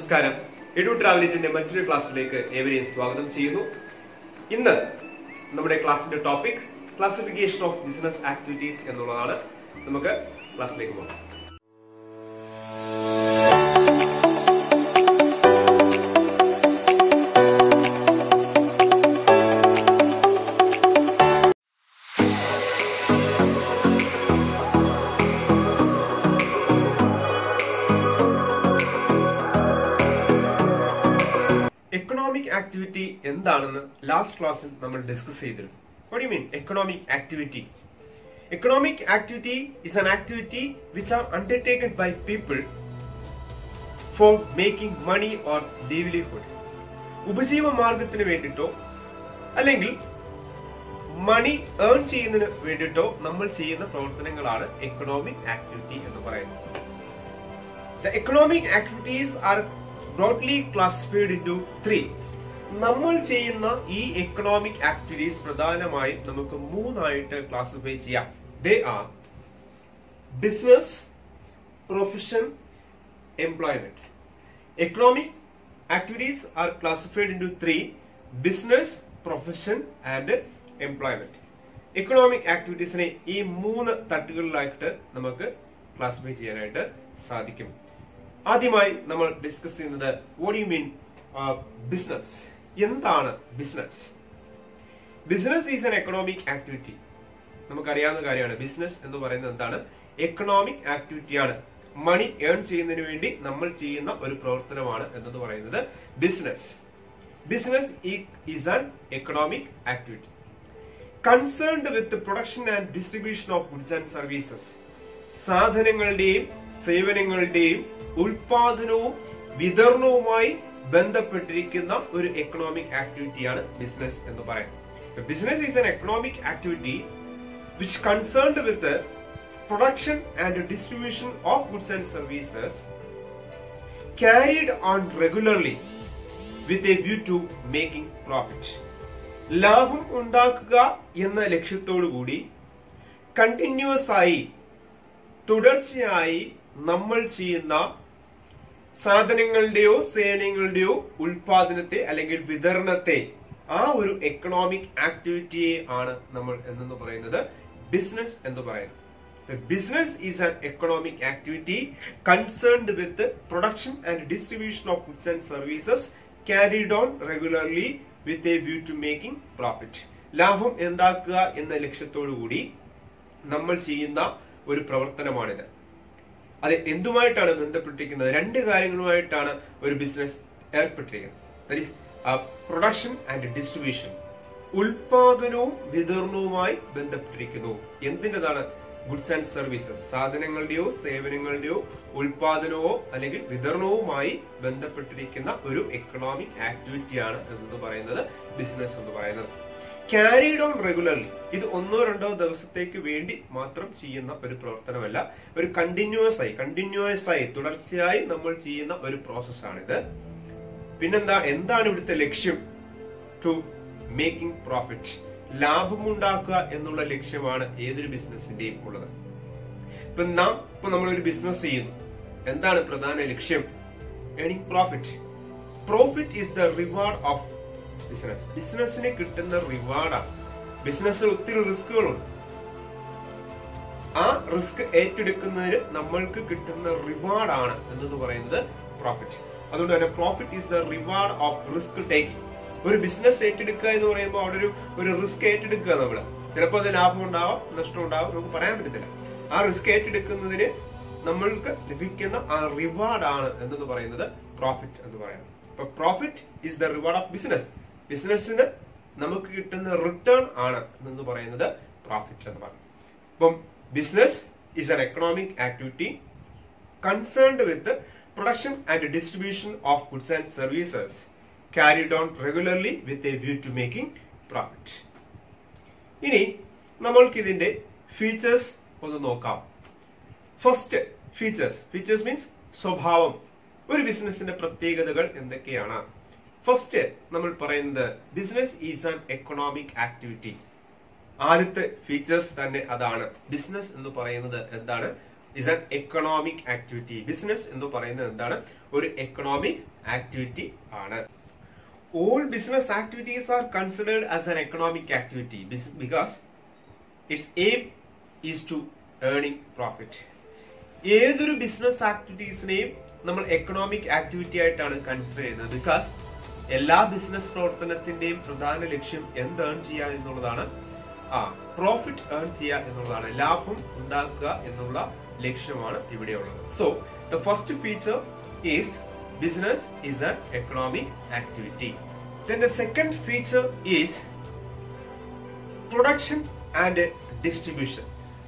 നമസ്കാരം എഡു ട്രാവലിറ്റിന്റെ മറ്റൊരു ക്ലാസ്സിലേക്ക് ഏവരെയും സ്വാഗതം ചെയ്യുന്നു ഇന്ന് നമ്മുടെ ക്ലാസിന്റെ topic classification of business activities എന്നുള്ളതാണ് നമുക്ക് ക്ലാസ്സിലേക്ക് പോകാം എക്കണോമിക് ആക്ടിവിറ്റി എന്താണെന്ന് ലാസ്റ്റ് ക്ലാസ്സിൽ നമ്മൾ ഡിസ്കസ് ചെയ്തിരുന്നു what you mean economic activity economic activity is an activity which are undertaken by people for making money or livelihood ഉപജീവ മാർഗത്തിന് വേണ്ടിയിട്ടോ അല്ലെങ്കിൽ മണി ഏൺ ചെയ്യുന്നതിന് വേണ്ടിയിട്ടോ നമ്മൾ ചെയ്യുന്ന പ്രവർത്തനങ്ങളാണ് എക്കണോമിക് ആക്ടിവിറ്റി എന്ന് പറയുന്നത് The economic activities are broadly classified into three. നമ്മൾ ചെയ്യുന്ന ഈ എക്കണോമിക് ആക്ടിവിറ്റീസ് പ്രധാനമായും നമുക്ക് മൂന്നായിട്ട് ക്ലാസിഫൈ ചെയ്യാം they are business profession employment economic activities are classified into three business profession and employment എക്കണോമിക് ആക്ടിവിറ്റീസിനെ ഈ മൂന്ന് തട്ടുകളിലായിട്ട് നമുക്ക് ക്ലാസിഫൈ ചെയ്യാനായിട്ട് സാധിക്കും ആദ്യമായി നമ്മൾ ഡിസ്കസ് ചെയ്യുന്നത് വോട്ട് യു മീൻ ബിസിനസ് എന്താണ് business business is an economic activity നമുക്കറിയാവുന്ന കാര്യമാണ് ബിസിനസ് എന്ന് പറയുന്നത് എന്താണ് എക്കണോമിക് ആക്ടിവിറ്റിയാണ് മണി ഏൺ ചെയ്യുന്നതിന് വേണ്ടി നമ്മൾ ചെയ്യുന്ന ഒരു പ്രവർത്തനമാണ് എന്നത് പറയുന്നത് business business is an economic activity concerned with production and distribution of goods and services സാധനങ്ങളുടെയും സേവനങ്ങളുടെയും ഉൽപാദനവും വിതരണവുമായി ബന്ധപ്പെട്ടിരിക്കുന്ന ഒരു എക്കണോമിക് ആക്ടിവിറ്റിയാണ് ബിസിനസ് എന്ന് പറയുന്നത് business is an economic activity which concerned with production and distribution of goods and services carried on regularly with a view to making profit. ലാഭം ഉണ്ടാക്കുക എന്ന ലക്ഷ്യത്തോടു കൂടി കണ്ടിന്യൂസ് ആയി തുടർച്ചയായി നമ്മൾ ചെയ്യുന്ന സാധനങ്ങളുടെയോ സേവനങ്ങളുടെയോ ഉൽപാദനത്തെ അല്ലെങ്കിൽ വിതരണത്തെ ആ ഒരു എക്കണോമിക് ആക്ടിവിറ്റിയെ ആണ് നമ്മൾ എന്നു പറയുന്നത് ബിസിനസ് എന്ന് പറയുന്നത് business is an economic activity concerned with production and distribution of goods and services carried on regularly with a view to making profit ലാഭം ഉണ്ടാക്കുക എന്ന ലക്ഷ്യത്തോടു കൂടി നമ്മൾ ചെയ്യുന്ന ഒരു പ്രവർത്തനമാണിത് അത് എന്തുമായിട്ടാണ് ബന്ധപ്പെട്ടിരിക്കുന്നത് രണ്ട് കാര്യങ്ങളുമായിട്ടാണ് ഒരു ബിസിനസ് ഏർപ്പെട്ടിരിക്കുന്നത് പ്രൊഡക്ഷൻ ആൻഡ് ഡിസ്ട്രിബ്യൂഷൻ ഉൽപാദനവും വിതരണവുമായി ബന്ധപ്പെട്ടിരിക്കുന്നു എന്തിൻ്റെതാണ് ഗുഡ്സ് ആൻഡ് സർവീസസ് സാധനങ്ങളുടെയോ സേവനങ്ങളുടെയോ ഉൽപാദനവോ അല്ലെങ്കിൽ വിതരണവുമായി ബന്ധപ്പെട്ടിരിക്കുന്ന ഒരു എക്കണോമിക് ആക്ടിവിറ്റിയാണ് എന്ന് പറയുന്നത് ബിസിനസ് എന്ന് പറയുന്നത് ക്യാരിഡ് ഓൺ റെഗുലർലി ഇത് ഒന്നോ രണ്ടോ ദിവസത്തേക്ക് വേണ്ടി മാത്രം ചെയ്യുന്ന ഒരു പ്രവർത്തനമല്ല ഒരു കണ്ടിന്യൂസ് ആയി കണ്ടിന്യൂസ് ആയി തുടർച്ചയായി നമ്മൾ ചെയ്യുന്ന ഒരു പ്രോസസ്സാണിത് പിന്നെന്താ എന്താണ് ഇവിടുത്തെ ലക്ഷ്യം ടു മേക്കിംഗ് പ്രോഫിറ്റ് ലാഭമുണ്ടാക്കുക എന്നുള്ള ലക്ഷ്യമാണ് ഏതൊരു ബിസിനസിന്റെയും ഉള്ളത് ഇപ്പൊ നാം ഇപ്പൊ നമ്മൾ ഒരു ബിസിനസ് ചെയ്യുന്നു എന്താണ് പ്രധാന ലക്ഷ്യം earning profit profit is the reward of business ബിസിനസ്സിന് കിട്ടുന്ന റിവാർഡാണ് ബിസിനസ്സിൽ ഒത്തിരി റിസ്കുകളുണ്ട് ആ റിസ്ക് ഏറ്റെടുക്കുന്നതിന് നമ്മൾക്ക് കിട്ടുന്ന റിവാർഡാണ് എന്നത് പറയുന്നത് പ്രോഫിറ്റ് അതുകൊണ്ട് തന്നെ profit is the reward of risk taking ഒരു ബിസിനസ് ഏറ്റെടുക്കുക എന്ന് പറയുമ്പോൾ അവിടെ ഒരു ഒരു റിസ്ക് ഏറ്റെടുക്കുക നമ്മള് ചിലപ്പോൾ അത് ലാഭം ഉണ്ടാവാം നഷ്ടം ഉണ്ടാവാം നമുക്ക് പറയാൻ പറ്റത്തില്ല ആ റിസ്ക് ഏറ്റെടുക്കുന്നതിന് നമ്മൾക്ക് ലഭിക്കുന്ന ആ റിവാർഡാണ് എന്നത് പറയുന്നത് പ്രോഫിറ്റ് എന്ന് പറയുന്നത് അപ്പൊ profit is the reward of business ബിസിനസ്സിന് നമുക്ക് കിട്ടുന്ന റിട്ടേൺ ആണ് എന്ന് പറയുന്നത് പ്രോഫിറ്റ് എന്ന് പറയുന്നത് അപ്പം business is an economic activity concerned with production and distribution of goods and services carried on regularly with a view to making profit. ഇനി നമ്മൾക്ക് ഇതിന്റെ ഫീച്ചേഴ്സ് ഒന്ന് നോക്കാം ഫസ്റ്റ് ഫീച്ചേഴ്സ് ഫീച്ചേഴ്സ് മീൻസ് സ്വഭാവം ഒരു ബിസിനസിന്റെ പ്രത്യേകതകൾ എന്തൊക്കെയാണ് ഫസ്റ്റ് നമ്മൾ പറയുന്നത് business is an economic activity ആദ്യത്തെ ഫീച്ചേഴ്സ് തന്നെ അതാണ് ബിസിനസ് എന്ന് പറയുന്നത് എന്താണ് is an economic activity business എന്ന് പറയുന്നത് എന്താണ് ഒരു എക്കണോമിക് ആക്ടിവിറ്റി ആണ് all business activities are considered as an economic activity because its aim is to earning profit ഏതൊരു ബിസിനസ് ആക്ടിവിറ്റീസിനെയും നമ്മൾ എക്കണോമിക് ആക്ടിവിറ്റി ആയിട്ടാണ് കൺസിഡർ ചെയ്യുന്നത് ബിക്കോസ് എല്ലാ ബിസിനസ് പ്രവർത്തനത്തിന്റെയും പ്രധാന ലക്ഷ്യം എന്ത് ഏൺ ചെയ്യുക എന്നുള്ളതാണ് ആ പ്രോഫിറ്റ് ഏൺ ചെയ്യുക എന്നുള്ളതാണ് ലാഭം ഉണ്ടാക്കുക എന്നുള്ള ലക്ഷ്യമാണ് ഇവിടെയുള്ളത് so the first feature is business is an economic activity then the second feature is production and distribution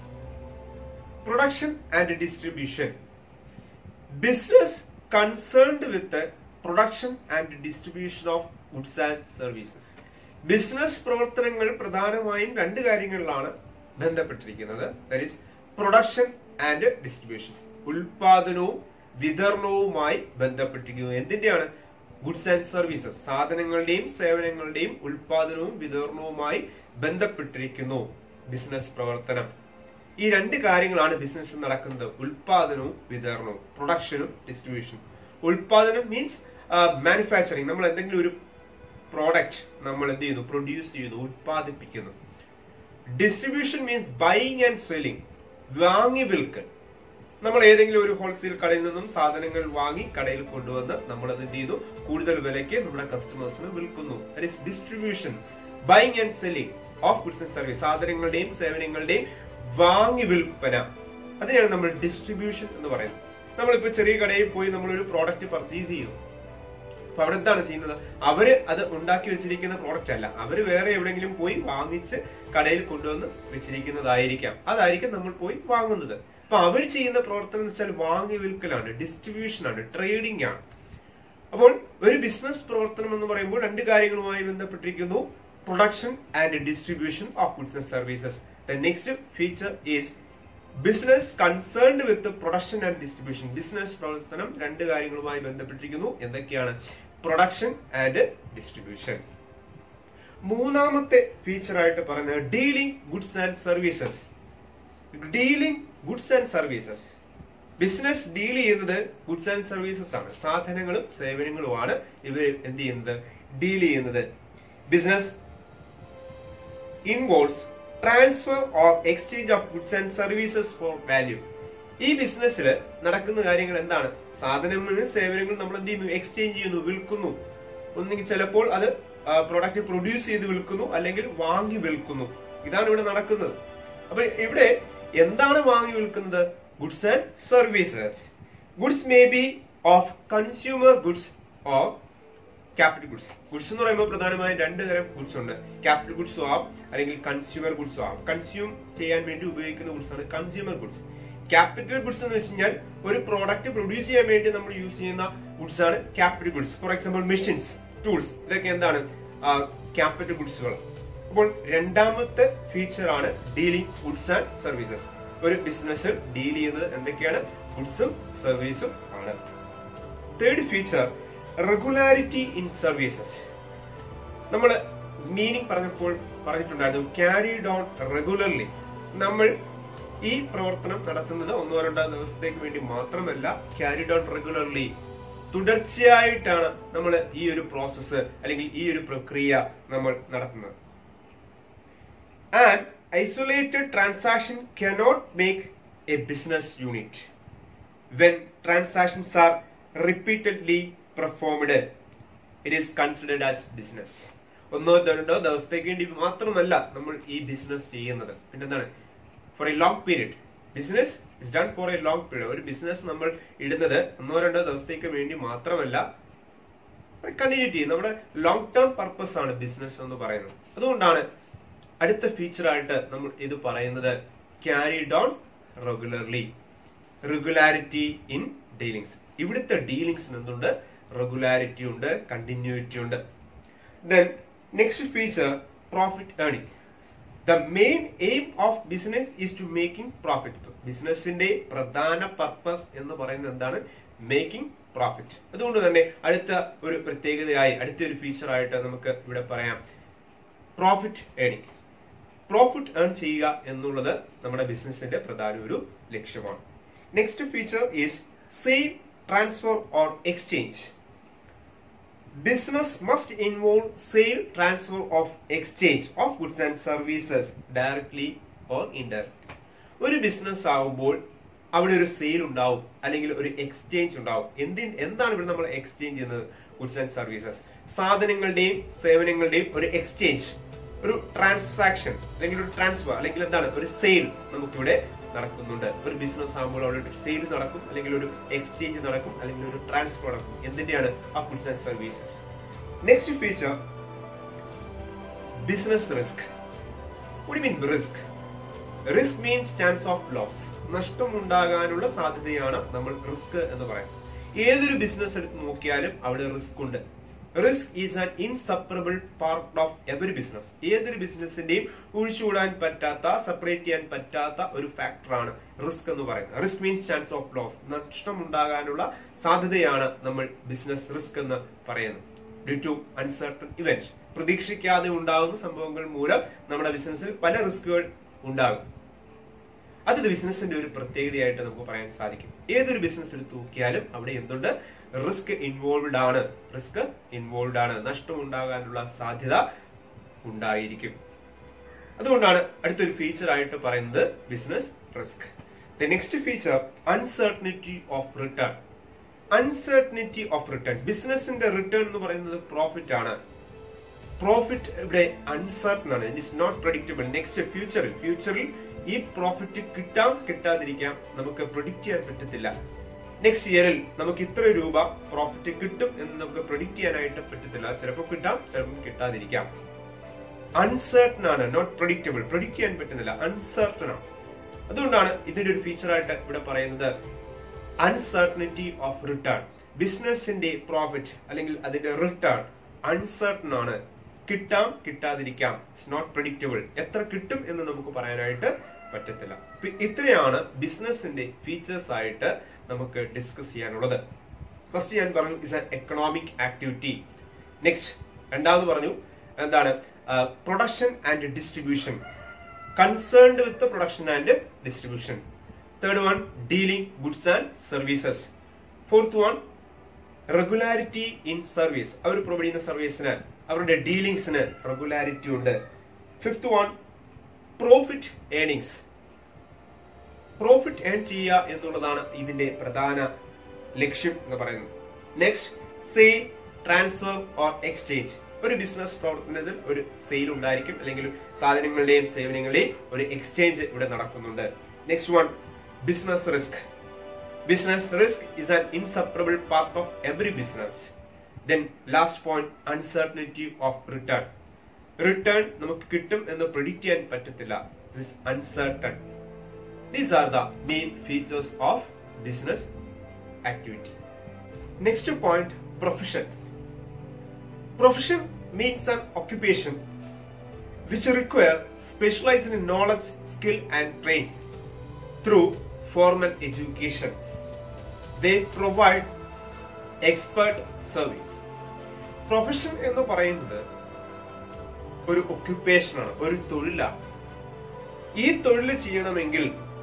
production and distribution business concerned with production and distribution of goods and services business പ്രവർത്തനങ്ങൾ പ്രധാനമായും രണ്ട് കാര്യങ്ങളിലാണ് ബന്ധപ്പെട്ടിരിക്കുന്നത് that is production and distribution ഉൽപാദനവും വിതരണവുമായി ബന്ധപ്പെട്ടിരിക്കുന്നു എന്തിന്റെയാണ് goods and services സാധനങ്ങളുടെയും സേവനങ്ങളുടെയും ഉൽപാദനവും വിതരണവുമായി ബന്ധപ്പെട്ടിരിക്കുന്നു ബിസിനസ് പ്രവർത്തനം ഈ രണ്ട് കാര്യങ്ങളാണ് ബിസിനസ്സിൽ നടക്കുന്നത് ഉൽപാദനവും വിതരണവും പ്രൊഡക്ഷനും ഡിസ്ട്രിബ്യൂഷനും ഉൽപാദനം മീൻസ് മാനുഫാക്ചറിങ് നമ്മൾ എന്തെങ്കിലും ഒരു പ്രോഡക്റ്റ് നമ്മൾ എന്ത് ചെയ്യുന്നു പ്രൊഡ്യൂസ് ചെയ്യുന്നു ഉൽപ്പാദിപ്പിക്കുന്നു distribution means buying and selling വാങ്ങി വിൽക്കൽ നമ്മൾ ഏതെങ്കിലും ഒരു ഹോൾസെയിൽ കടയിൽ നിന്നും സാധനങ്ങൾ വാങ്ങി കടയിൽ കൊണ്ടുവന്ന് നമ്മൾ അത് എന്ത് ചെയ്യുന്നു കൂടുതൽ വിലയ്ക്ക് നമ്മുടെ കസ്റ്റമേഴ്സിന് വിൽക്കുന്നു distribution buying and selling of goods and service സാധനങ്ങളുടെയും സേവനങ്ങളുടെയും വാങ്ങി വിൽപ്പന അതിനെയാണ് നമ്മൾ ഡിസ്ട്രിബ്യൂഷൻ എന്ന് പറയുന്നത് നമ്മളിപ്പോ ചെറിയ കടയിൽ പോയി നമ്മൾ ഒരു പ്രോഡക്റ്റ് പർച്ചേസ് ചെയ്യുന്നു അപ്പൊ അവിടെ എന്താണ് ചെയ്യുന്നത് അവര് അത് ഉണ്ടാക്കി വെച്ചിരിക്കുന്ന പ്രോഡക്റ്റ് അല്ല അവര് വേറെ എവിടെയെങ്കിലും പോയി വാങ്ങിച്ച് കടയിൽ കൊണ്ടുവന്ന് വെച്ചിരിക്കുന്നതായിരിക്കാം അതായിരിക്കും നമ്മൾ പോയി വാങ്ങുന്നത് അപ്പൊ അവർ ചെയ്യുന്ന പ്രവർത്തനം എന്ന് വെച്ചാൽ വാങ്ങി വിൽക്കലാണ് ഡിസ്ട്രിബ്യൂഷൻ ആണ് ട്രേഡിംഗ് ആണ് അപ്പോൾ ഒരു ബിസിനസ് പ്രവർത്തനം എന്ന് പറയുമ്പോൾ രണ്ട് കാര്യങ്ങളുമായി ബന്ധപ്പെട്ടിരിക്കുന്നു production and distribution of goods and services the next feature is business concerned with production and distribution business പ്രവർത്തനം രണ്ട് കാര്യങ്ങളുമായി ബന്ധപ്പെട്ടിരിക്കുന്നു എന്തൊക്കെയാണ് പ്രൊഡക്ഷൻ ആൻഡ് ഡിസ്ട്രിബ്യൂഷൻ മൂന്നാമത്തെ ഫീച്ചർ ആയിട്ട് പറയുന്നത് dealing goods and services dealing goods and services business deal ചെയ്യുന്നത് goods and services ആണ് സാധനങ്ങളും സേവനങ്ങളുമാണ് ഇവർ എന്ത് ചെയ്യുന്നത് ഡീൽ ചെയ്യുന്നത് business involves transfer or exchange of goods and services for value ഈ ബിസിനസ്സിൽ നടക്കുന്ന കാര്യങ്ങൾ എന്താണ് സാധനങ്ങളും സേവനങ്ങളും നമ്മൾ എന്ത് ചെയ്യുന്നു എക്സ്ചേഞ്ച് ചെയ്യുന്നു വിൽക്കുന്നു ഒന്നുകിൽ ചിലപ്പോൾ അത് പ്രൊഡക്റ്റ് പ്രൊഡ്യൂസ് ചെയ്ത് വിൽക്കുന്നു അല്ലെങ്കിൽ വാങ്ങി വിൽക്കുന്നു ഇതാണ് ഇവിടെ നടക്കുന്നത് അപ്പൊ ഇവിടെ എന്താണ് വാങ്ങി വിൽക്കുന്നത് goods and services goods may be of consumer goods or capital goods goods എന്ന് പറയുമ്പോൾ പ്രധാനമായും രണ്ട് തരം ഗുഡ്സ് ഉണ്ട് ക്യാപിറ്റൽ ഗുഡ്സും ആവാം അല്ലെങ്കിൽ കൺസ്യൂമർ ഗുഡ്സും ആവാം കൺസ്യൂം ചെയ്യാൻ വേണ്ടി ഉപയോഗിക്കുന്ന ഗുഡ്സ് ആണ് കൺസ്യൂമർ ഗുഡ്സ് ക്യാപിറ്റൽ ഗുഡ്സ് എന്ന് വെച്ച് കഴിഞ്ഞാൽ ഒരു പ്രോഡക്റ്റ് പ്രൊഡ്യൂസ് ചെയ്യാൻ വേണ്ടി നമ്മൾ യൂസ് ചെയ്യുന്ന ഗുഡ്സ് ആണ് capital goods for example machines tools ഇതൊക്കെ എന്താണ് ക്യാപിറ്റൽ ഗുഡ്സുകൾ അപ്പോൾ രണ്ടാമത്തെ ഫീച്ചർ ആണ് ഡീലിംഗ് ഗുഡ്സ് ആൻഡ് സർവീസസ് ഒരു ബിസിനസ് ഡീൽ ചെയ്യുന്നത് എന്തൊക്കെയാണ് ഗുഡ്സും സർവീസും ആണ് third feature regularity in services നമ്മൾ മീനിങ് പറഞ്ഞപ്പോൾ പറഞ്ഞിട്ടുണ്ടായിരുന്നു ക്യാരിഡ് ഓൺ റെഗുലർലി നമ്മൾ ഈ പ്രവർത്തനം നടത്തുന്നത് ഒന്നോ രണ്ടോ ദിവസത്തേക്ക് വേണ്ടി മാത്രമല്ല ക്യാരിഡ് ഓൺ റെഗുലർലി തുടർച്ചയായിട്ടാണ് നമ്മൾ ഈ ഒരു പ്രോസസ്സ് അല്ലെങ്കിൽ ഈ ഒരു പ്രക്രിയ നമ്മൾ നടത്തുന്നത് and isolated transaction cannot make a business unit when transactions are repeatedly performed it is considered as business ഒന്നോ രണ്ടോ ദിവസത്തേക്ക് വേണ്ടി മാത്രമല്ല നമ്മൾ ഈ ബിസിനസ് ചെയ്യുന്നത് പിന്നെന്താണ് for a long period business is done for a long period ഒരു ബിസിനസ് നമ്മൾ ഇടുന്നത് ഒന്നോ രണ്ടോ ദിവസത്തേക്ക് വേണ്ടി മാത്രമല്ല കണ്ടിന്യൂറ്റി നമ്മുടെ ലോങ് ടേം പർപ്പസ് ആണ് ബിസിനസ് എന്ന് പറയുന്നത് അതുകൊണ്ടാണ് അടുത്ത ഫീച്ചർ ആയിട്ട് നമ്മൾ ഇത് പറയുന്നത് carry down regularly regularity in dealings ഇവിടുത്തെ ഡീലിങ്സിന് എന്തുണ്ട് റെഗുലാരിറ്റി ഉണ്ട് കണ്ടിന്യൂറ്റി ഉണ്ട് then next feature profit earning the main aim of business is to making profit ബിസിനസിന്റെ പ്രധാന പർപ്പസ് എന്ന് പറയുന്നത് എന്താണ് മേക്കിംഗ് പ്രോഫിറ്റ് അതുകൊണ്ട് തന്നെ അടുത്ത ഒരു പ്രത്യേകതയായി അടുത്ത ഒരു ഫീച്ചർ ആയിട്ട് നമുക്ക് ഇവിടെ പറയാം പ്രോഫിറ്റ് ഏണിംഗ് പ്രോഫിറ്റ് ഏൺ ചെയ്യുക എന്നുള്ളത് നമ്മുടെ ബിസിനസിന്റെ പ്രധാന ഒരു ലക്ഷ്യമാണ് next feature is sale transfer or exchange business must involve sale transfer of exchange of goods and services directly or indirectly ഒരു ബിസിനസ് ആകുമ്പോൾ അവിടെ ഒരു സെയിൽ ഉണ്ടാവും അല്ലെങ്കിൽ ഒരു എക്സ്ചേഞ്ച് ഉണ്ടാവും എന്തി എന്താണ് ഇവിടെ നമ്മൾ എക്സ്ചേഞ്ച് ചെയ്യുന്നത് ഗുഡ്സ് ആൻഡ് സർവീസസ് സാധനങ്ങളുടെയും സേവനങ്ങളുടെയും ഒരു എക്സ്ചേഞ്ച് ഒരു ട്രാൻസാക്ഷൻ അല്ലെങ്കിൽ ഒരു ട്രാൻസ്ഫർ അല്ലെങ്കിൽ എന്താണ് ഒരു സെയിൽ നമുക്കിവിടെ നടക്കുന്നുണ്ട് ഒരു ബിസിനസ് ആകുമ്പോൾ അവിടെ ഒരു സെയിൽ നടക്കും അല്ലെങ്കിൽ ഒരു എക്സ്ചേഞ്ച് നടക്കും അല്ലെങ്കിൽ ഒരു ട്രാൻസ്ഫർ നടക്കും എന്തിന്റെയാണ് ആ goods and services next feature business risk mean risk risk means chance of loss നഷ്ടം ഉണ്ടാകാനുള്ള സാധ്യതയാണ് നമ്മൾ റിസ്ക് എന്ന് പറയുന്നത് ഏതൊരു ബിസിനസ് എടുത്ത് നോക്കിയാലും അവിടെ റിസ്ക് ഉണ്ട് risk is an inseparable part of every business ഏതൊരു ബിസിനസിന്റെയും ഒഴിച്ചുകൂടാൻ പറ്റാത്ത സെപ്പറേറ്റ് ചെയ്യാൻ പറ്റാത്ത ഒരു ഫാക്ടറാണ് റിസ്ക് എന്ന് പറയുന്നത് risk means chance of loss നഷ്ടം ഉണ്ടാകാനുള്ള സാധ്യതയാണ് നമ്മൾ ബിസിനസ് റിസ്ക് എന്ന് പറയുന്നത് ഡ്യൂ ടു അൺസർട്ടൺ ഇവന്റ് പ്രതീക്ഷിക്കാതെ ഉണ്ടാകുന്ന സംഭവങ്ങൾ മൂലം നമ്മുടെ ബിസിനസ്സിൽ പല റിസ്കുകൾ ഉണ്ടാകും അത് ബിസിനസിന്റെ ഒരു പ്രത്യേകതയായിട്ട് നമുക്ക് പറയാൻ സാധിക്കും ഏതൊരു ബിസിനസ് എടുത്ത് നോക്കിയാലും അവിടെ എന്തുണ്ട് റിസ്ക് ഇൻവോൾവ്ഡ് ആണ് റിസ്ക് ഇൻവോൾവ്ഡ് ആണ് നഷ്ടം ഉണ്ടാകാനുള്ള സാധ്യത ഉണ്ടായിരിക്കും അതുകൊണ്ടാണ് അടുത്തൊരു ഫീച്ചർ ആയിട്ട് പറയുന്നത് business risk the next feature uncertainty of return uncertainty of return ബിസിനസിന്റെ റിട്ടേൺ എന്ന് പറയുന്നത് പ്രോഫിറ്റ് ആണ് പ്രോഫിറ്റ് ഇവിടെ അൺസർട്ടൺ ആണ് it is not predictable next ഫ്യൂച്ചറിൽ ഫ്യൂച്ചറിൽ ഈ പ്രോഫിറ്റ് കിട്ടാം കിട്ടാതിരിക്കാം നമുക്ക് പ്രഡിക്റ്റ് ചെയ്യാൻ പറ്റത്തില്ല നെക്സ്റ്റ് ഇയറിൽ നമുക്ക് ഇത്ര രൂപ പ്രോഫിറ്റ് കിട്ടും എന്ന് നമുക്ക് പ്രഡിക്റ്റ് ചെയ്യാനായിട്ട് പറ്റത്തില്ല ചിലപ്പോൾ കിട്ടാം ചിലപ്പോൾ കിട്ടാതിരിക്കാം അൺസർട്ടൺ ആണ് നോട്ട് പ്രഡിക്റ്റബിൾ പ്രഡിക്റ്റ് ചെയ്യാൻ പറ്റുന്നില്ല അൺസർട്ടൺ ആണ് അതുകൊണ്ടാണ് ഇതിന്റെ ഒരു ഫീച്ചർ ആയിട്ട് ഇവിടെ പറയുന്നത് അൺസർട്ടനിറ്റി ഓഫ് റിട്ടേൺ ബിസിനസിന്റെ പ്രോഫിറ്റ് അല്ലെങ്കിൽ അതിന്റെ റിട്ടേൺ അൺസർട്ടൺ ആണ് കിട്ടാം കിട്ടാതിരിക്കാം ഇറ്റ്സ് നോട്ട് പ്രഡിക്റ്റബിൾ എത്ര കിട്ടും എന്ന് നമുക്ക് പറയാനായിട്ട് പറ്റത്തില്ല ഇത്രയാണ് ബിസിനസിന്റെ ഫീച്ചേഴ്സ് ആയിട്ട് നമുക്ക് ഡിസ്കസ് ചെയ്യാനുള്ളത് ഫസ്റ്റ് ഞാൻ പറഞ്ഞു is an economic activity next രണ്ടാമത് പറഞ്ഞു എന്താണ് production and distribution concerned with production and distribution third one dealing goods and services fourth one regularity in service അവർ പ്രൊവൈഡ് ചെയ്യുന്ന സർവീസിന് അവരുടെ ഡീലിംഗ്സിന് റെഗുലാരിറ്റി ഉണ്ട് fifth one profit earnings profit earn ചെയ്യുക എന്നുള്ളതാണ് ഇതിന്റെ പ്രധാന ലക്ഷ്യം എന്ന് പറയുന്നത് next sale transfer or exchange ഒരു ബിസിനസ് പ്രവർത്തനത്തിൽ ഒരു സെയിൽ ഉണ്ടായിരിക്കും അല്ലെങ്കിൽ സാധനങ്ങളുടെയും സേവനങ്ങളുടെയും ഒരു എക്സ്ചേഞ്ച് ഇവിടെ നടക്കുന്നുണ്ട് next one business risk business risk is an inseparable part of every business then last point uncertainty of return return നമുക്ക് കിട്ടും എന്ന് പ്രിഡിക്റ്റ് ചെയ്യാൻ പറ്റത്തില്ല this uncertain these are the main features of business activity next point profession profession means an occupation which require specialized in knowledge, skill and training through formal education. They provide expert service. Profession എന്ന് പറയുന്നത് ഒരു occupation ആണ് ഒരു തൊഴിലാണ് ഈ തൊഴിൽ ചെയ്യണമെങ്കിൽ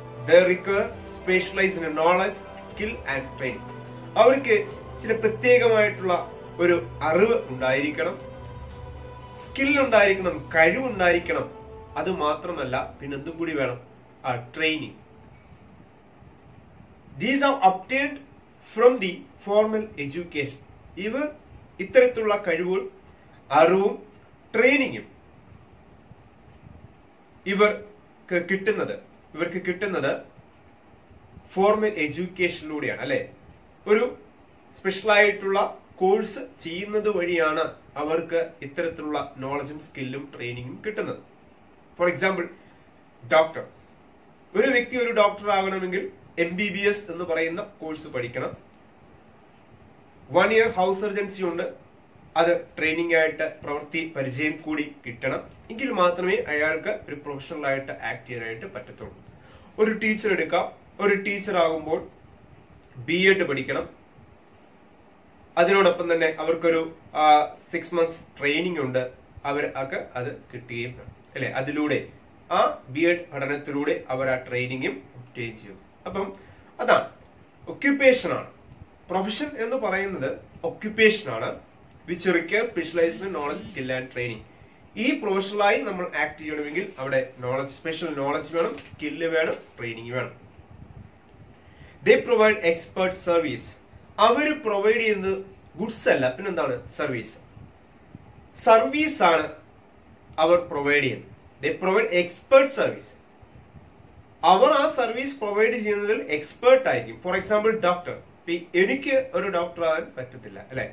specialise in knowledge skill and training അവർക്ക് ചില പ്രത്യേകമായിട്ടുള്ള ഒരു അറിവ് ഉണ്ടായിരിക്കണം സ്കിൽ ഉണ്ടായിരിക്കണം കഴിവുണ്ടായിരിക്കണം അത് മാത്രമല്ല പിന്നെ എന്തും കൂടി വേണം ആ training these are obtained from the formal education ഇവർ ഇത്തരത്തിലുള്ള കഴിവുകൾ അറിവും ട്രെയിനിങ്ങും ഇവർക്ക് കിട്ടുന്നത് ഇവർക്ക് കിട്ടുന്നത് ഫോർമൽ എഡ്യൂക്കേഷനിലൂടെയാണ് അല്ലെ ഒരു സ്പെഷ്യൽ ആയിട്ടുള്ള കോഴ്സ് ചെയ്യുന്നത് വഴിയാണ് അവർക്ക് ഇത്തരത്തിലുള്ള നോളജും സ്കില്ലും ട്രെയിനിങ്ങും കിട്ടുന്നത് ഫോർ എക്സാമ്പിൾ ഡോക്ടർ ഒരു വ്യക്തി ഒരു ഡോക്ടർ ആകണമെങ്കിൽ എം ബി ബി എസ് എന്ന് പറയുന്ന കോഴ്സ് പഠിക്കണം വൺ ഇയർ ഹൗസ് സർജൻസി ഉണ്ട് അത് ട്രെയിനിങ് ആയിട്ട് പ്രവൃത്തി പരിചയം കൂടി കിട്ടണം എങ്കിൽ മാത്രമേ അയാൾക്ക് ഒരു പ്രൊഫഷണൽ ആയിട്ട് ആക്ട് ചെയ്യാനായിട്ട് പറ്റത്തുള്ളൂ ഒരു ടീച്ചർ എടുക്കാം ഒരു ടീച്ചർ ആകുമ്പോൾ ബി എഡ് പഠിക്കണം അതിനോടൊപ്പം തന്നെ അവർക്കൊരു സിക്സ് മന്ത്സ് ട്രെയിനിങ് ഉണ്ട് അവർക്ക് അത് കിട്ടുകയും വേണം അല്ലെ അതിലൂടെ ആ ബി എഡ് പഠനത്തിലൂടെ അവർ ആ ട്രെയിനിങ്ങും ഒപ്റ്റെയിൻ ചെയ്യും അപ്പം അതാണ് ഒക്യുപ്പേഷൻ ആണ് പ്രൊഫഷൻ എന്ന് പറയുന്നത് ഒക്യുപ്പേഷൻ ആണ് which require specialised knowledge skill and training ഈ പ്രൊഫഷണലായി നമ്മൾ ആക്ട് ചെയ്യണമെങ്കിൽ അവിടെ നോളജ് സ്പെഷ്യൽ നോളജ് വേണം സ്കില്ല് വേണം ട്രെയിനിങ് വേണം ദേ പ്രൊവൈഡ് എക്സ്പേർട്ട് സർവീസ് അവർ പ്രൊവൈഡ് ചെയ്യുന്നത് ഗുഡ്സ് അല്ല പിന്നെന്താണ് സർവീസ് സർവീസ് ആണ് അവർ പ്രൊവൈഡ് ചെയ്യുന്നത് ദേ പ്രൊവൈഡ് എക്സ്പേർട്ട് സർവീസ് അവർ ആ സർവീസ് പ്രൊവൈഡ് ചെയ്യുന്നതിൽ എക്സ്പേർട്ട് ആയിരിക്കും ഫോർ എക്സാമ്പിൾ ഡോക്ടർ എനിക്ക് ഒരു ഡോക്ടർ ആവാൻ പറ്റത്തില്ല അല്ലെ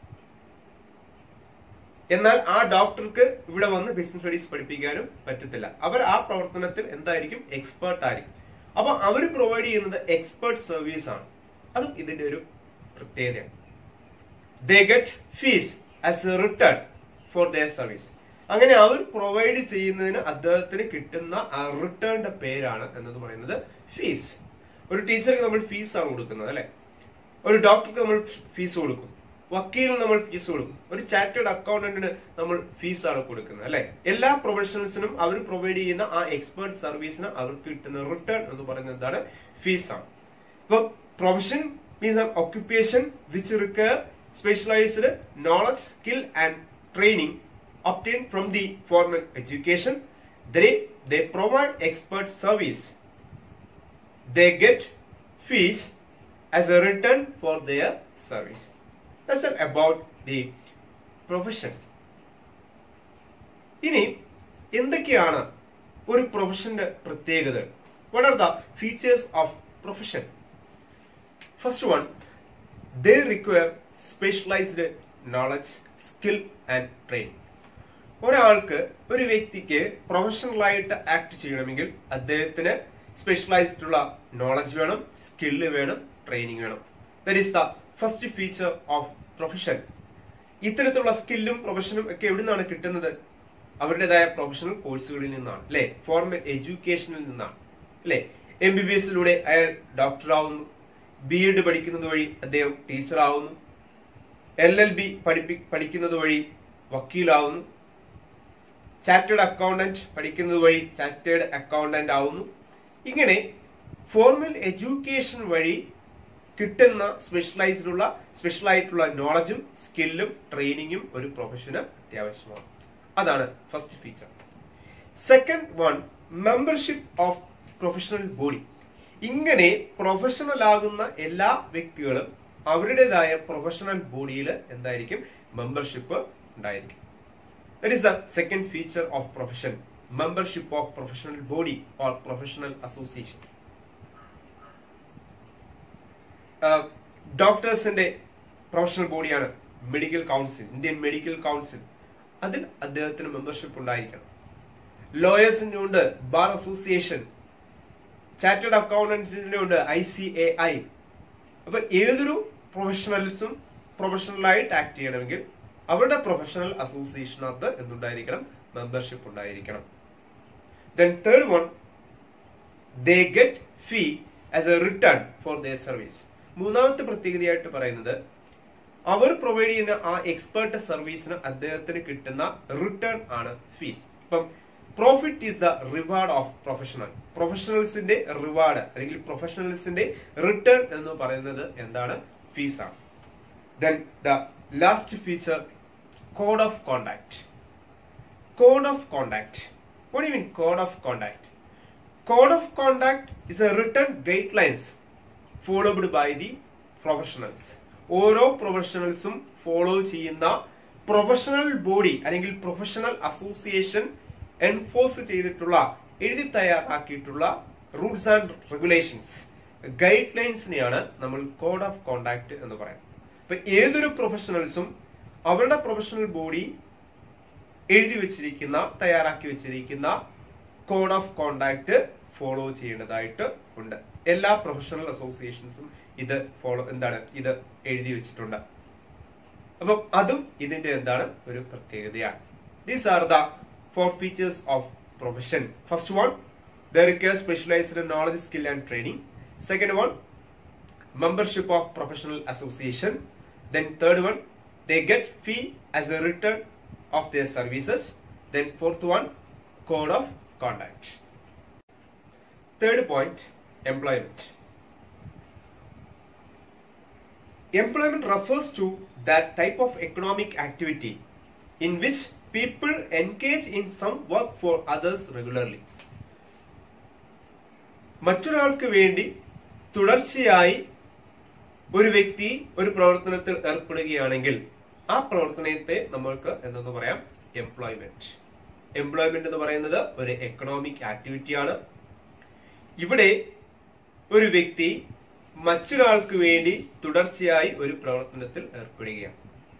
എന്നാൽ ആ ഡോക്ടർക്ക് ഇവിടെ വന്ന് ബിസിനസ് സ്റ്റഡീസ് പഠിപ്പിക്കാനും പറ്റത്തില്ല അവർ ആ പ്രവർത്തനത്തിൽ എന്തായിരിക്കും എക്സ്പേർട്ട് ആയിരിക്കും അപ്പൊ അവർ പ്രൊവൈഡ് ചെയ്യുന്നത് എക്സ്പേർട്ട് സർവീസ് ആണ് അതും ഇതിന്റെ ഒരു പ്രത്യേകതയാണ് they get fees as a return for their service അങ്ങനെ അവർ പ്രൊവൈഡ് ചെയ്യുന്നതിന് അദ്ദേഹത്തിന് കിട്ടുന്ന ആ റിട്ടേണിന്റെ പേരാണ് എന്നത് പറയുന്നത് ഫീസ് ഒരു ടീച്ചർക്ക് നമ്മൾ ഫീസ് ആണ് കൊടുക്കുന്നത് അല്ലെ ഒരു ഡോക്ടർക്ക് നമ്മൾ ഫീസ് കൊടുക്കും വക്കീലിന് നമ്മൾ ഫീസ് കൊടുക്കും ഒരു ചാർട്ടേഡ് അക്കൗണ്ടന്റിന് നമ്മൾ ഫീസ് ആണ് കൊടുക്കുന്നത് അല്ലെ എല്ലാ പ്രൊഫഷണൽസിനും അവർ പ്രൊവൈഡ് ചെയ്യുന്ന ആ എക്സ്പേർട്ട് സർവീസിന് അവർക്ക് കിട്ടുന്ന റിട്ടേൺ എന്ന് പറയുന്നത് എന്താണ് ഫീസ് ആണ് ഇപ്പൊ profession means an occupation which require specialised knowledge skill and training obtained from the formal education they they provide expert service they get fees as a return for their service that's all about the profession ഇനി എന്തൊക്കെയാണ് ഒരു പ്രൊഫഷന്റെ പ്രത്യേകത what are the features of profession first one they require specialised knowledge skill and training ഒരാൾക്ക് ഒരു വ്യക്തിക്ക് പ്രൊഫഷണലായിട്ട് act ചെയ്യണമെങ്കിൽ അദ്ദേഹത്തിന് സ്പെഷ്യലൈസ്ഡ് ഉള്ള നോളജ് വേണം സ്കില്ല് വേണം ട്രെയിനിങ് വേണം that is the first feature of profession ഇത്തരത്തിലുള്ള സ്കില്ലും പ്രൊഫഷനും ഒക്കെ എവിടെ നിന്നാണ് കിട്ടുന്നത് അവരുടേതായ പ്രൊഫഷണൽ കോഴ്സുകളിൽ നിന്നാണ് അല്ലെ ഫോർമൽ എഡ്യൂക്കേഷനിൽ നിന്നാണ് അല്ലെ എം ബി ബി എസിലൂടെ അയാൾ ഡോക്ടർ ആവുന്നു ബി എഡ് പഠിക്കുന്നത് വഴി അദ്ദേഹം ടീച്ചർ ആവുന്നു എൽ എൽ ബി പഠിപ്പി പഠിക്കുന്നത് വഴി വക്കീലാവുന്നു ചാർട്ടേഡ് അക്കൗണ്ടന്റ് പഠിക്കുന്നത് വഴി ചാർട്ടേഡ് അക്കൗണ്ടന്റ് ആവുന്നു ഇങ്ങനെ ഫോർമൽ എഡ്യൂക്കേഷൻ വഴി കിട്ടുന്ന സ്പെഷ്യലൈസ്ഡ് ഉള്ള സ്പെഷ്യൽ ആയിട്ടുള്ള നോളജും സ്കില്ലും ട്രെയിനിങ്ങും ഒരു പ്രൊഫഷന് അത്യാവശ്യമാണ് അതാണ് first feature second one membership of professional body ഇങ്ങനെ പ്രൊഫഷണൽ ആകുന്ന എല്ലാ വ്യക്തികളും അവരുടേതായ പ്രൊഫഷണൽ ബോഡിയിൽ എന്തായിരിക്കും മെമ്പർഷിപ്പ് ഉണ്ടായിരിക്കും That is the second feature of profession membership of professional body or professional association. ഡോക്ടേഴ്സിന്റെ പ്രൊഫഷണൽ ബോഡിയാണ് medical council Indian medical council അതിൽ അദ്ദേഹത്തിന് മെമ്പർഷിപ്പ് ഉണ്ടായിരിക്കണം ലോയേഴ്സിന്റെ ഉണ്ട് ബാർ അസോസിയേഷൻ ചാർട്ടേഡ് അക്കൗണ്ടൻസിന്റെ ഉണ്ട് ഐ സി എ ഐ അപ്പൊ ഏതൊരു പ്രൊഫഷണൽസും പ്രൊഫഷണലായിട്ട് ആക്ട് ചെയ്യണമെങ്കിൽ അവരുടെ പ്രൊഫഷണൽ അസോസിയേഷനകത്ത് എന്തുണ്ടായിരിക്കണം മെമ്പർഷിപ്പ് ഉണ്ടായിരിക്കണം then third one they get fee as a return for their service മൂന്നാമത്തെ പ്രത്യേകതയായിട്ട് പറയുന്നത് അവർ പ്രൊവൈഡ് ചെയ്യുന്ന ആ എക്സ്പേർട്ട് സർവീസിന് അദ്ദേഹത്തിന് കിട്ടുന്ന റിട്ടേൺ ആണ് ഫീസ് ഇപ്പം profit is the reward of professional പ്രൊഫഷണൽസിന്റെ റിവാർഡ് അല്ലെങ്കിൽ പ്രൊഫഷണൽസിന്റെ റിട്ടേൺ എന്ന് പറയുന്നത് എന്താണ് ഫീസ് ആണ് then the last feature code of conduct code of conduct what do you mean code of conduct code of conduct is a written guidelines followed by the professionals ഓരോ പ്രൊഫഷണൽസും follow ചെയ്യുന്ന professional body അല്ലെങ്കിൽ professional association enforce ചെയ്തിട്ടുള്ള എഴുതി തയ്യാറാക്കിയിട്ടുള്ള rules and regulations ഗൈഡ് ലൈൻസിനെയാണ് നമ്മൾ കോഡ് ഓഫ് കോണ്ടാക്ട് എന്ന് പറയുന്നത് അപ്പൊ ഏതൊരു പ്രൊഫഷണൽസും അവരുടെ പ്രൊഫഷണൽ ബോഡി എഴുതി വെച്ചിരിക്കുന്ന തയ്യാറാക്കി വെച്ചിരിക്കുന്ന കോഡ് ഓഫ് കോണ്ടാക്ട് ഫോളോ ചെയ്യേണ്ടതായിട്ട് ഉണ്ട് എല്ലാ പ്രൊഫഷണൽ അസോസിയേഷൻസും ഇത് ഫോളോ എന്താണ് ഇത് എഴുതി വെച്ചിട്ടുണ്ട് അപ്പം അതും ഇതിന്റെ എന്താണ് ഒരു പ്രത്യേകതയാണ് these are the four features of profession first one the require specialised knowledge skill and training second one membership of professional association then third one they get fee as a return of their services then fourth one code of conduct third point employment employment refers to that type of economic activity in which people engage in some work for others regularly മറ്റൊരാൾക്ക് വേണ്ടി തുടർച്ചയായി ഒരു വ്യക്തി ഒരു പ്രവർത്തനത്തിൽ ഏർപ്പെടുകയാണെങ്കിൽ ആ പ്രവർത്തനത്തെ നമ്മൾക്ക് എന്തെന്ന് പറയാം എംപ്ലോയ്മെന്റ് എംപ്ലോയ്മെന്റ് എന്ന് പറയുന്നത് ഒരു എക്കണോമിക് ആക്ടിവിറ്റിയാണ് ഇവിടെ ഒരു വ്യക്തി മറ്റൊരാൾക്ക് വേണ്ടി തുടർച്ചയായി ഒരു പ്രവർത്തനത്തിൽ ഏർപ്പെടുകയാണ്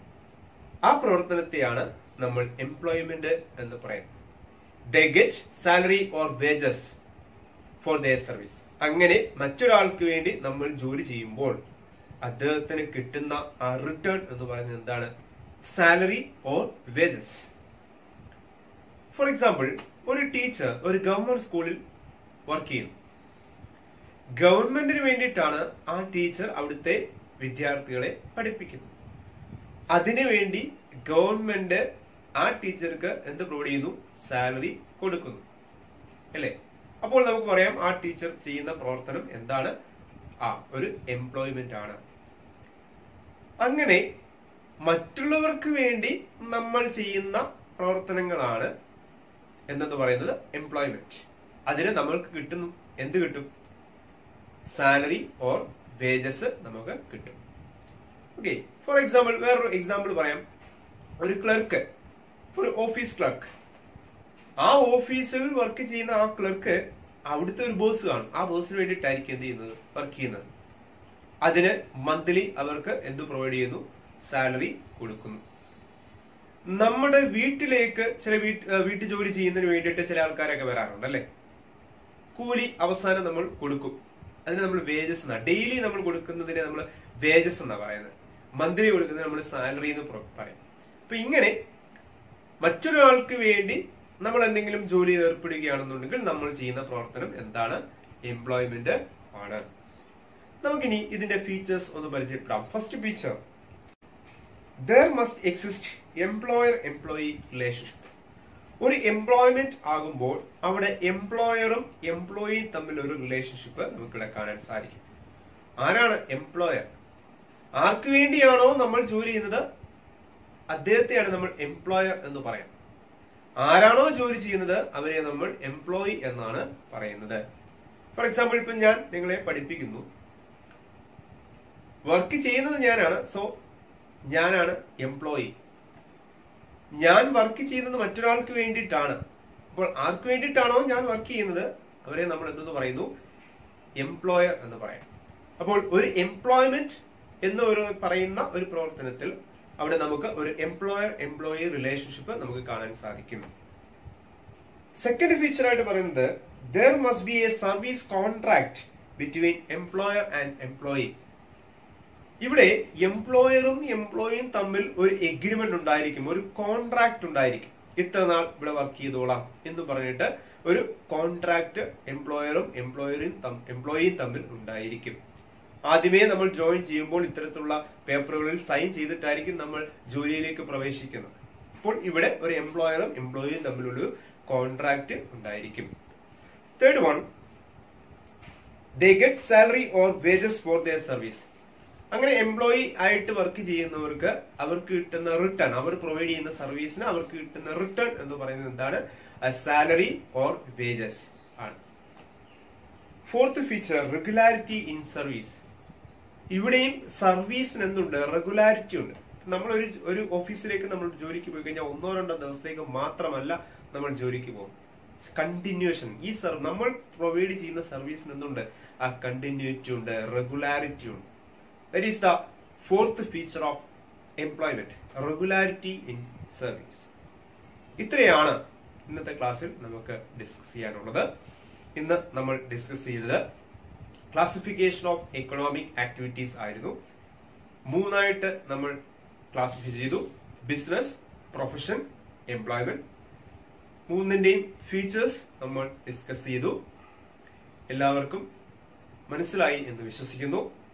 ആ പ്രവർത്തനത്തെയാണ് നമ്മൾ എംപ്ലോയ്മെന്റ് എന്ന് പറയുന്നത് the get salary or wages for their service അങ്ങനെ മറ്റൊരാൾക്ക് വേണ്ടി നമ്മൾ ജോലി ചെയ്യുമ്പോൾ അദ്ദേഹത്തിന് കിട്ടുന്ന ആ റിട്ടേൺ എന്ന് പറയുന്നത് എന്താണ് salary or wages for example ഒരു ടീച്ചർ ഒരു ഗവൺമെന്റ് സ്കൂളിൽ വർക്ക് ചെയ്യുന്നു ഗവൺമെന്റിന് വേണ്ടിയിട്ടാണ് ആ ടീച്ചർ അവിടുത്തെ വിദ്യാർത്ഥികളെ പഠിപ്പിക്കുന്നത് അതിനുവേണ്ടി ഗവൺമെന്റ് ആ ടീച്ചർക്ക് എന്ത് പ്രൊവൈഡ് ചെയ്യുന്നു സാലറി കൊടുക്കുന്നു അല്ലേ അപ്പോൾ നമുക്ക് പറയാം ആ ടീച്ചർ ചെയ്യുന്ന പ്രവർത്തനം എന്താണ് ആ ഒരു എംപ്ലോയ്മെന്റ് ആണ് അങ്ങനെ മറ്റുള്ളവർക്ക് വേണ്ടി നമ്മൾ ചെയ്യുന്ന പ്രവർത്തനങ്ങളാണ് എന്നത് പറയുന്നത് എംപ്ലോയ്മെന്റ് അതിന് നമ്മൾക്ക് കിട്ടുന്നു എന്ത് കിട്ടും സാലറി ഓർ വേജസ് നമുക്ക് കിട്ടും ഓക്കെ ഫോർ എക്സാമ്പിൾ വേറൊരു എക്സാമ്പിൾ പറയാം ഒരു ക്ലർക്ക് ഒരു ഓഫീസ് ക്ലർക്ക് ആ ഓഫീസിൽ വർക്ക് ചെയ്യുന്ന ആ ക്ലർക്ക് അവിടുത്തെ ഒരു ബോസ് കാണും ആ ബോസിന് വേണ്ടിയിട്ടായിരിക്കും എന്ത് ചെയ്യുന്നത് വർക്ക് ചെയ്യുന്നത് അതിന് മന്ത്ലി അവർക്ക് എന്ത് പ്രൊവൈഡ് ചെയ്യുന്നു സാലറി കൊടുക്കുന്നു നമ്മുടെ വീട്ടിലേക്ക് ചില വീട്ട് വീട്ടു ജോലി ചെയ്യുന്നതിന് വേണ്ടിയിട്ട് ചില ആൾക്കാരൊക്കെ വരാറുണ്ട് അല്ലെ കൂലി അവസാനം നമ്മൾ കൊടുക്കും അതിന് നമ്മൾ വേജസ് എന്നാ ഡെയിലി നമ്മൾ കൊടുക്കുന്നതിന് നമ്മൾ വേജസ് എന്നാ പറയുന്നത് മന്ത്ലി കൊടുക്കുന്നത് നമ്മൾ സാലറി എന്ന് പറയും അപ്പൊ ഇങ്ങനെ മറ്റൊരാൾക്ക് വേണ്ടി നമ്മൾ എന്തെങ്കിലും ജോലി ഏർപ്പെടുകയാണെന്നുണ്ടെങ്കിൽ നമ്മൾ ചെയ്യുന്ന പ്രവർത്തനം എന്താണ് എംപ്ലോയ്മെന്റ് ആണ് നമുക്കിനി ഇതിന്റെ ഫീച്ചേഴ്സ് ഒന്ന് പരിചയപ്പെടാം first feature there must exist employer employee relationship ഒരു എംപ്ലോയ്മെന്റ് ആകുമ്പോൾ അവിടെ എംപ്ലോയറും എംപ്ലോയിയും തമ്മിൽ ഒരു റിലേഷൻഷിപ്പ് നമുക്കിവിടെ കാണാൻ സാധിക്കും ആരാണ് എംപ്ലോയർ ആർക്ക് വേണ്ടിയാണോ നമ്മൾ ജോലി ചെയ്യുന്നത് അദ്ദേഹത്തെയാണ് നമ്മൾ എംപ്ലോയർ എന്ന് പറയാം ആരാണോ ജോലി ചെയ്യുന്നത് അവരെ നമ്മൾ എംപ്ലോയി എന്നാണ് പറയുന്നത് ഫോർ എക്സാമ്പിൾ ഇപ്പൊ ഞാൻ നിങ്ങളെ പഠിപ്പിക്കുന്നു വർക്ക് ചെയ്യുന്നത് ഞാനാണ് സോ ഞാനാണ് എംപ്ലോയി ഞാൻ വർക്ക് ചെയ്യുന്നത് മറ്റൊരാൾക്ക് വേണ്ടിയിട്ടാണ് അപ്പോൾ ആർക്ക് വേണ്ടിയിട്ടാണോ ഞാൻ വർക്ക് ചെയ്യുന്നത് അവരെ നമ്മൾ എന്തെന്ന് പറയുന്നു എംപ്ലോയർ എന്ന് പറയാം അപ്പോൾ ഒരു എംപ്ലോയ്മെന്റ് എന്ന് ഒരു പറയുന്ന ഒരു പ്രവർത്തനത്തിൽ അവിടെ നമുക്ക് ഒരു എംപ്ലോയർ എംപ്ലോയി റിലേഷൻഷിപ്പ് നമുക്ക് കാണാൻ സാധിക്കും സെക്കൻഡ് ഫീച്ചർ ആയിട്ട് പറയുന്നത് there must be a service contract between employer and employee ഇവിടെ എംപ്ലോയറും എംപ്ലോയിയും തമ്മിൽ ഒരു എഗ്രിമെന്റ് ഉണ്ടായിരിക്കും ഒരു കോൺട്രാക്ട് ഉണ്ടായിരിക്കും ഇത്ര നാൾ ഇവിടെ വർക്ക് ചെയ്തോളാം എന്ന് പറഞ്ഞിട്ട് ഒരു കോൺട്രാക്ട് എംപ്ലോയറും എംപ്ലോയറും എംപ്ലോയിയും തമ്മിൽ ഉണ്ടായിരിക്കും ആദ്യമേ നമ്മൾ ജോയിൻ ചെയ്യുമ്പോൾ ഇത്തരത്തിലുള്ള പേപ്പറുകളിൽ സൈൻ ചെയ്തിട്ടായിരിക്കും നമ്മൾ ജോലിയിലേക്ക് പ്രവേശിക്കുന്നത് അപ്പോൾ ഇവിടെ ഒരു എംപ്ലോയറും എംപ്ലോയിയും തമ്മിലുള്ള കോൺട്രാക്ട് ഉണ്ടായിരിക്കും third one they get salary or wages for their service അങ്ങനെ എംപ്ലോയി ആയിട്ട് വർക്ക് ചെയ്യുന്നവർക്ക് അവർക്ക് കിട്ടുന്ന റിട്ടേൺ അവർ പ്രൊവൈഡ് ചെയ്യുന്ന സർവീസിന് അവർക്ക് കിട്ടുന്ന റിട്ടേൺ എന്ന് പറയുന്നത് എന്താണ് സാലറി ഓർ വേജസ് ആണ് fourth feature regularity in service ഇവിടെയും സർവീസിന് എന്തുണ്ട് റെഗുലാരിറ്റി ഉണ്ട് നമ്മൾ ഒരു ഒരു ഓഫീസിലേക്ക് നമ്മൾ ജോലിക്ക് പോയി കഴിഞ്ഞാൽ ഒന്നോ രണ്ടോ ദിവസത്തേക്ക് മാത്രമല്ല നമ്മൾ ജോലിക്ക് പോകും കണ്ടിന്യൂഷൻ ഈ സർ നമ്മൾ പ്രൊവൈഡ് ചെയ്യുന്ന സർവീസിന് എന്തുണ്ട് ആ കണ്ടിന്യൂറ്റി ഉണ്ട് റെഗുലാരിറ്റി ഉണ്ട് that is the fourth feature of employment regularity in service ഇത്രയാണ് ഇന്നത്തെ ക്ലാസ്സിൽ നമുക്ക് ഡിസ്കസ് ചെയ്യാനുള്ളത് ഇന്ന് നമ്മൾ ഡിസ്കസ് ചെയ്തത് ക്ലാസിഫിക്കേഷൻ ഓഫ് എക്കണോമിക് ആക്ടിവിറ്റീസ് ആയിരുന്നു മൂന്നായിട്ട് നമ്മൾ ക്ലാസിഫൈ ചെയ്തു ബിസിനസ് പ്രൊഫഷൻ എംപ്ലോയ്മെന്റ് മൂന്നിന്റെയും ഫീച്ചേഴ്സ് നമ്മൾ ഡിസ്കസ് ചെയ്തു എല്ലാവർക്കും മനസ്സിലായി എന്ന് വിശ്വസിക്കുന്നു